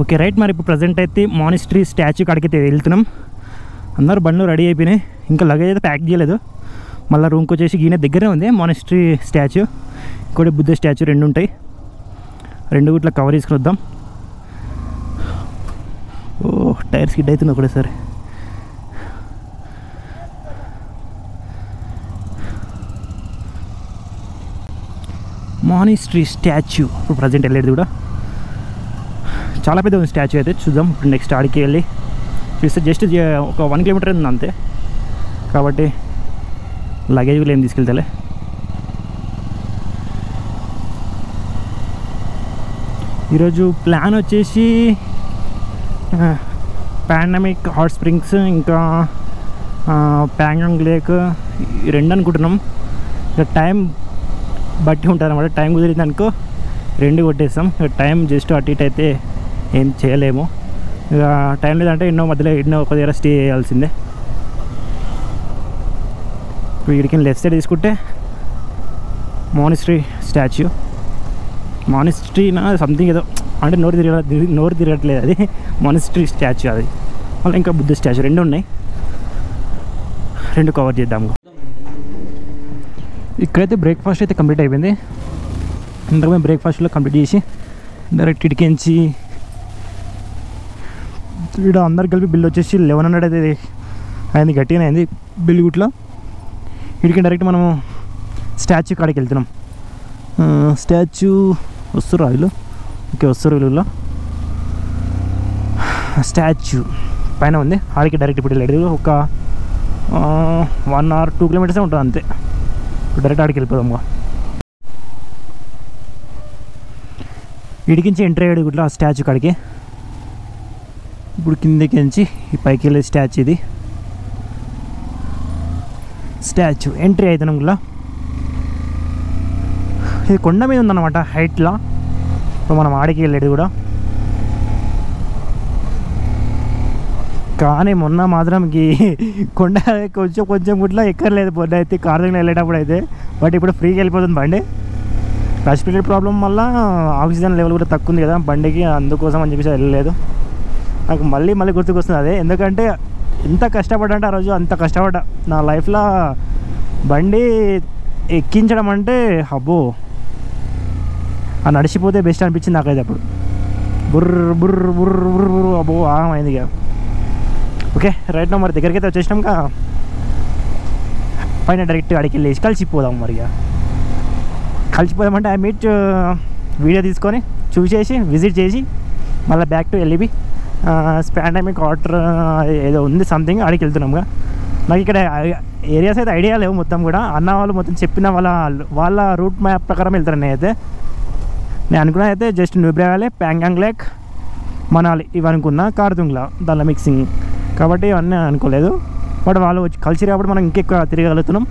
Okay right మరి ఇప్పుడు present అయితే మానిస్ట్రీ స్టాచ్యూ కాడికి అయితే వెళ్తున్నాం అందరు బండ్లు రెడీ అయిపోయినాయి ఇంకా లగేజ్ అయితే ప్యాక్ చేయలేదు మళ్ళీ రూమ్కి వచ్చేసి గీనే దగ్గరే ఉంది మానిస్ట్రీ స్టాచ్యూ ఇంకోటి బుద్ధ స్టాచ్యూ రెండు ఉంటాయి రెండు ఇట్లా కవర్ చేసుకుని వద్దాం ఓ టైర్స్ కిడ్ అవుతుంది ఒకటేసారి మానిస్ట్రీ స్టాచ్యూ ఇప్పుడు ప్రజెంట్ వెళ్ళేది కూడా చాలా పెద్ద ఉంది స్టాచ్యూ అయితే చూద్దాం ఇప్పుడు నెక్స్ట్ ఆడికి వెళ్ళి చూస్తే జస్ట్ ఒక వన్ కిలోమీటర్ ఉంది అంతే కాబట్టి లగేజ్ కూడా ఏం తీసుకెళ్తాలే ఈరోజు ప్లాన్ వచ్చేసి పాండమిక్ హాట్ స్ప్రింగ్స్ ఇంకా ప్యాంగాంగ్ లేక్ ఈ రెండు అనుకుంటున్నాం ఇక టైం బట్టి ఉంటుంది అనమాట టైం కుదిరింది అనుకో రెండు కొట్టేస్తాం ఇక టైం జస్ట్ అటు ఇటు అయితే ఏం చేయలేము ఇక టైం లేదంటే ఎన్నో మధ్యలో ఎన్నో ఒక దగ్గర స్టే చేయాల్సిందే ఇప్పుడు వీడికి లెఫ్ట్ సైడ్ తీసుకుంటే మానిస్ట్రీ స్టాచ్యూ మానిస్ట్రీ నా సంథింగ్ ఏదో అంటే నోరు తిరగ నోరు తిరగట్లేదు అది మానిస్ట్రీ స్టాచ్యూ అది మళ్ళీ ఇంకా బుద్ధ స్టాచ్యూ రెండు ఉన్నాయి రెండు కవర్ చేద్దాము ఇక్కడైతే బ్రేక్ఫాస్ట్ అయితే కంప్లీట్ అయిపోయింది ఇంతకు మేము బ్రేక్ఫాస్ట్లో కంప్లీట్ చేసి డైరెక్ట్ ఇటుకించి ఇక్కడ అందరు కలిపి బిల్ వచ్చేసి లెవెన్ హండ్రెడ్ అయితే అయింది గట్టిగానే అయింది బిల్ గుట్లో ఇడికి డైరెక్ట్ మనము స్టాచ్యూ కాడికి వెళ్తున్నాం స్టాచ్యూ వస్తారు వీళ్ళు ఓకే వస్తారు వీళ్ళు స్టాచ్యూ పైన ఉంది ఆడికి డైరెక్ట్ ఇప్పుడు వెళ్ళేది ఒక వన్ అవర్ టూ కిలోమీటర్సే ఉంటుంది అంతే ఇప్పుడు డైరెక్ట్ ఆడికి వెళ్ళిపోదాం ఇడికించి ఎంట్రీ అయ్యాడు ఇట్లా స్టాచ్యూ కాడికి ఇప్పుడు కిందకి నుంచి ఈ పైకి వెళ్ళే స్టాచ్యూ ఇది స్టాచ్యూ ఎంట్రీ అవుతున్నాం ఇలా ఇది కొండ మీద ఉందన్నమాట హైట్లో ఇప్పుడు మనం ఆడికి వెళ్ళేది కూడా కానీ మొన్న మాత్రం ఈ కొండ కొంచెం కొంచెం గుట్లా ఎక్కర్లేదు పొద్దు అయితే కార్ దగ్గర వెళ్ళేటప్పుడు అయితే బట్ ఇప్పుడు ఫ్రీగా వెళ్ళిపోతుంది బండి రెస్పిరేటరీ ప్రాబ్లం వల్ల ఆక్సిజన్ లెవెల్ కూడా తక్కువ ఉంది కదా బండికి అందుకోసం అని చెప్పేసి వెళ్ళలేదు నాకు మళ్ళీ మళ్ళీ గుర్తుకొస్తుంది అదే ఎందుకంటే ఎంత కష్టపడ్డా ఆ రోజు అంత కష్టపడ్డా నా లైఫ్లో బండి ఎక్కించడం అంటే అబ్బో ఆ నడిచిపోతే బెస్ట్ అనిపించింది నాకైతే అప్పుడు బుర్ర బుర్ర బుర్ర బుర్ర బుర్ర అబ్బో ఆగమైంది ఇక ఓకే రైట్ నా మరి దగ్గరికి అయితే వచ్చేసినాక పైన డైరెక్ట్ అడిగి వెళ్ళేసి కలిసిపోదాం మరి ఇక కలిసిపోదామంటే ఐ మీట్ వీడియో తీసుకొని చూసేసి విజిట్ చేసి మళ్ళీ బ్యాక్ టు ఎల్ఈబి స్పాండమిక్ వాటర్ ఏదో ఉంది సంథింగ్ అడిగి వెళ్తున్నాముగా నాకు ఇక్కడ ఏరియాస్ అయితే ఐడియా లేవు మొత్తం కూడా అన్న వాళ్ళు మొత్తం చెప్పిన వాళ్ళ వాళ్ళ రూట్ మ్యాప్ ప్రకారం వెళ్తాను నేనైతే నేను అనుకున్నా అయితే just Nubra valley Pangong lake Manali ఇవి అనుకున్నా కార్దుంగ్లా దానిలో మిక్సింగ్ కాబట్టి ఇవన్నీ అనుకోలేదు బట్ వాళ్ళు వచ్చి కలిసి రాబట్టి మనం ఇంకెక్కువ తిరగలుగుతున్నాం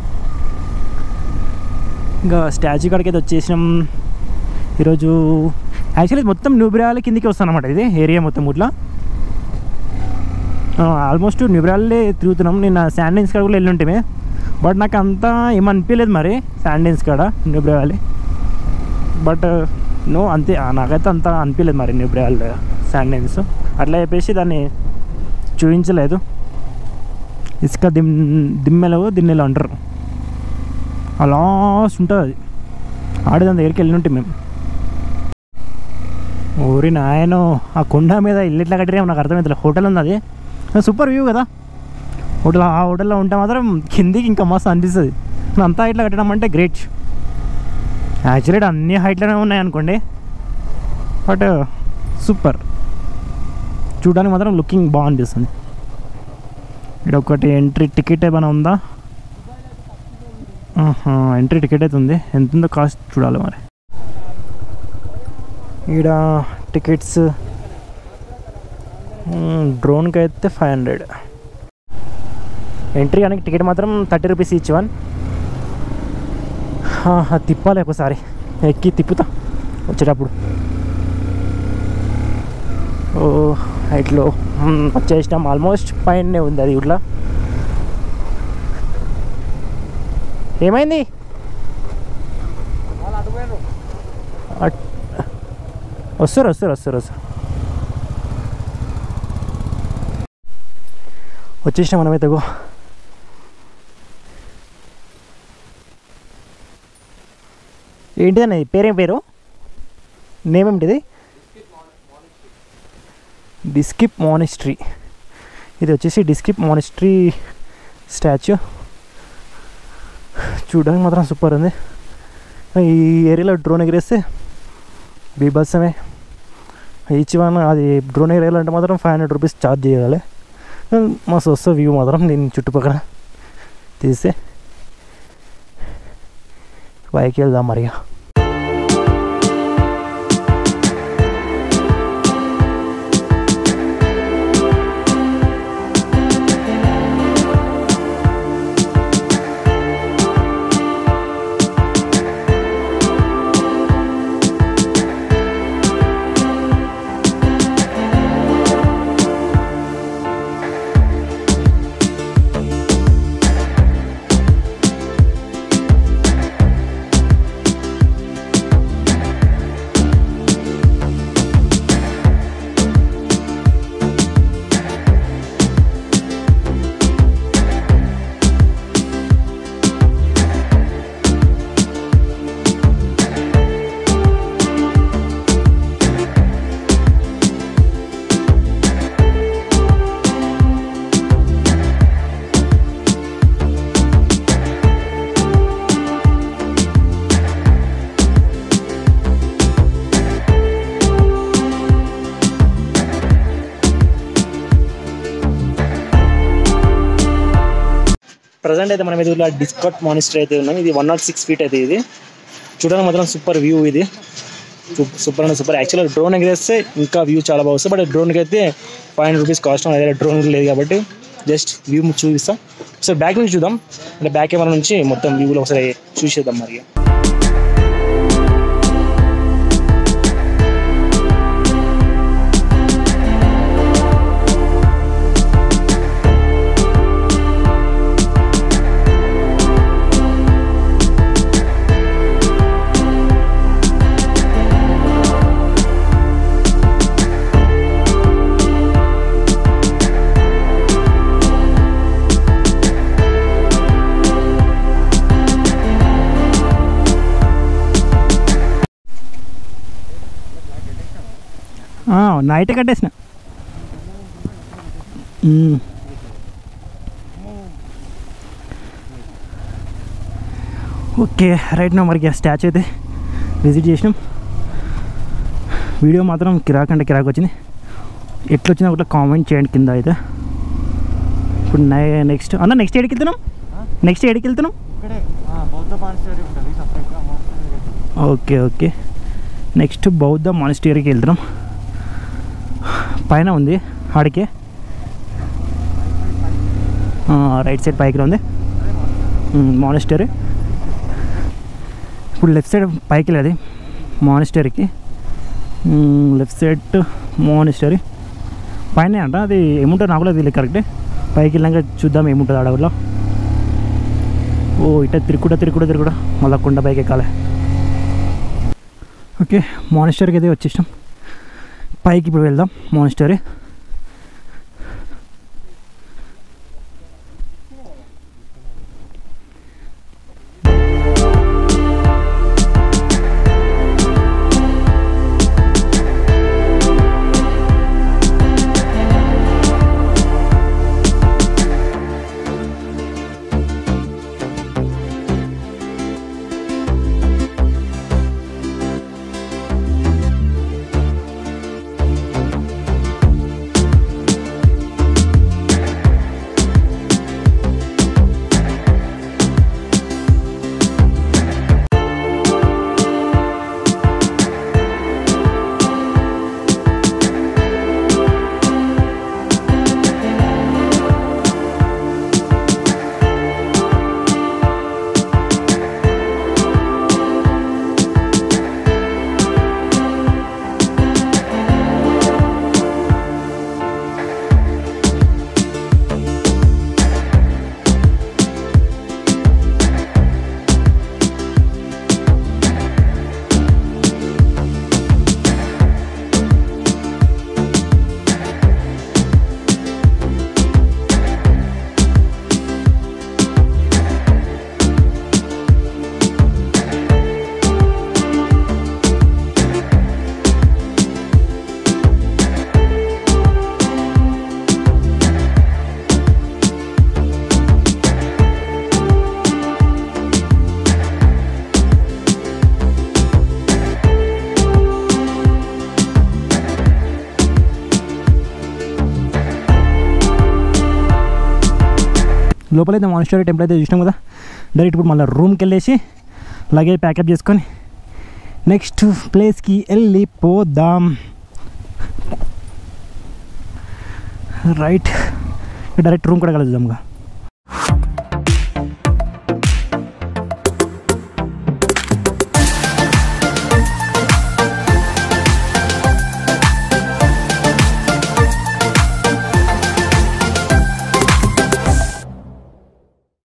ఇంకా స్టాచ్యూ కాడికి అయితే వచ్చేసినాం ఈరోజు యాక్చువల్లీ మొత్తం న్యూబ్రాల కిందికి వస్తాను అనమాట ఇది ఏరియా మొత్తం ఇట్లా ఆల్మోస్ట్ న్యూబ్రాలే తిరుగుతున్నాం నేను శాండైన్స్ కాడ కూడా వెళ్ళి ఉంటే బట్ నాకు అంతా ఏమనిపించలేదు మరి శాండైన్స్ కాడ న్యూబ్రా వ్యాలీ బట్ నో అంతే నాకైతే అంత అనిపించలేదు మరి న్యూబ్రా వ్యాలీ శాండైన్స్ అట్లా చెప్పేసి దాన్ని చూపించలేదు ఇసుక దిమ్ దిమ్మెలో దిన్నెలో అంటారు అలా ఉంటుంది అది ఆడదాని దగ్గరికి వెళ్ళి ఉంటే మేము ఊరి నాయన ఆ కొండ మీద ఇల్లు ఎట్లా కట్టినా నాకు అర్థమవుతుంది హోటల్ ఉంది అది సూపర్ వ్యూ కదా హోటల్ ఆ హోటల్లో ఉంటే మాత్రం కిందికి ఇంకా మస్తు అనిపిస్తుంది అంతా ఇట్లా కట్టడం అంటే గ్రేట్ యాక్చువల్లీ అన్ని హైట్లోనే ఉన్నాయి అనుకోండి బట్ సూపర్ చూడడానికి మాత్రం లుకింగ్ బాగా అనిపిస్తుంది ఇక్కడ ఒకటి ఎంట్రీ టికెట్ ఏమైనా ఉందా ఎంట్రీ టికెట్ అయితే ఉంది ఎంత ఉందో కాస్ట్ చూడాలి మరి ఈడ టికెట్స్ డ్రోన్కి అయితే ఫైవ్ హండ్రెడ్ ఎంట్రీ కానీ టికెట్ మాత్రం థర్టీ రూపీస్ ఇచ్చి వన్ తిప్పాలి ఒకసారి ఎక్కి తిప్పుతా వచ్చేటప్పుడు ఓ హైట్లో వచ్చేసినాం ఆల్మోస్ట్ పైనే ఉంది అది ఇట్లా ఏమైంది అట్- వస్తారు వస్తారు వస్తారు వస్తారు వచ్చేసిన మనమైతే గో ఏంటిదన్న పేరేం పేరు నేమ్ ఏమిటిది డిస్కిప్ మానిస్ట్రీ ఇది వచ్చేసి డిస్కిప్ మానిస్ట్రీ స్టాచ్యూ చూడడానికి మాత్రం సూపర్ ఉంది ఈ ఏరియాలో డ్రోన్ ఎగిరేస్తే బీభత్సమే ఈచ్ వన్ అది డ్రోన్ ఎగిరేయాలంటే మాత్రం ఫైవ్ హండ్రెడ్ రూపీస్ ఛార్జ్ చేయాలి మస్తు వస్తుంది వ్యూ మాత్రం నేను చుట్టుపక్కల తీస్తే పైకి వెళ్దాం మరి ఇక. ప్రజెంట్ అయితే మనం ఎదుగులో డిస్కట్ మానిస్టర్ అయితే ఉన్నాం ఇది వన్ నాట్ సిక్స్ ఫీట్ అయితే ఇది చూడడానికి మాత్రం సూపర్ వ్యూ ఇది సూపర్ అంటే సూపర్ యాక్చువల్గా డ్రోన్ ఎగిరేస్తే ఇంకా వ్యూ చాలా బాగా వస్తుంది బట్ డ్రోన్కి అయితే ఫైవ్ హండ్రెడ్ రూపీస్ కాస్ట్ అదే డ్రోన్ లేదు కాబట్టి జస్ట్ వ్యూ చూపిస్తాం ఒకసారి బ్యాక్ నుంచి చూద్దాం అంటే బ్యాక్ కెమెరా నుంచి మొత్తం వ్యూలో ఒకసారి చూసేద్దాం మరి నైట్ కట్టేసిన మ్మ్. ఓకే రైట్ నా మరికి ఆ స్టాచ్యూ అయితే విజిట్ చేసినాం వీడియో మాత్రం కిరాక్ అంటే కిరాక్ వచ్చింది ఎట్లొచ్చినా ఒకటి కామెంట్ చేయండి కింద అయితే ఇప్పుడు నెక్స్ట్ అన్న నెక్స్ట్ ఏడికి వెళ్తున్నాం నెక్స్ట్ ఏడికి వెళ్తున్నాం ఇక్కడే బౌద్ధ మానిస్టరీ ఉంటుంది సపరేట్గా మానిస్టరీ ఓకే ఓకే నెక్స్ట్ బౌద్ధ మానిస్టరీకి వెళ్తున్నాం పైన ఉంది ఆడికే రైట్ సైడ్ పైకి ఉంది మానిస్టరీ ఇప్పుడు లెఫ్ట్ సైడ్ పైకి వెళ్ళేది మానిస్టరీకి లెఫ్ట్ సైడ్ మానిస్టరీ పైన అంట అది ఏముంటుంది నాకు కూడా తెలియదు కరెక్టే పైకి వెళ్ళాక చూద్దాం ఏముంటుంది అడవిలో ఓ ఇట తిరుగుడా తిరుగుడా తిరుగుడా మళ్ళా కొండ పైకి ఎక్కాలి ఓకే మానిస్టర్కి అయితే వచ్చేసాం పైకి ఇప్పుడు వెళ్దాం మానిస్టరీ లోపలైతే మానిస్టరీ టెంపుల్ అయితే చూసినాం కదా డైరెక్ట్ ఇప్పుడు మళ్ళీ రూమ్కి వెళ్ళేసి లగేజ్ ప్యాకప్ చేసుకొని నెక్స్ట్ ప్లేస్కి వెళ్ళిపోదాం రైట్ డైరెక్ట్ రూమ్ కూడా కలుద్దాంగా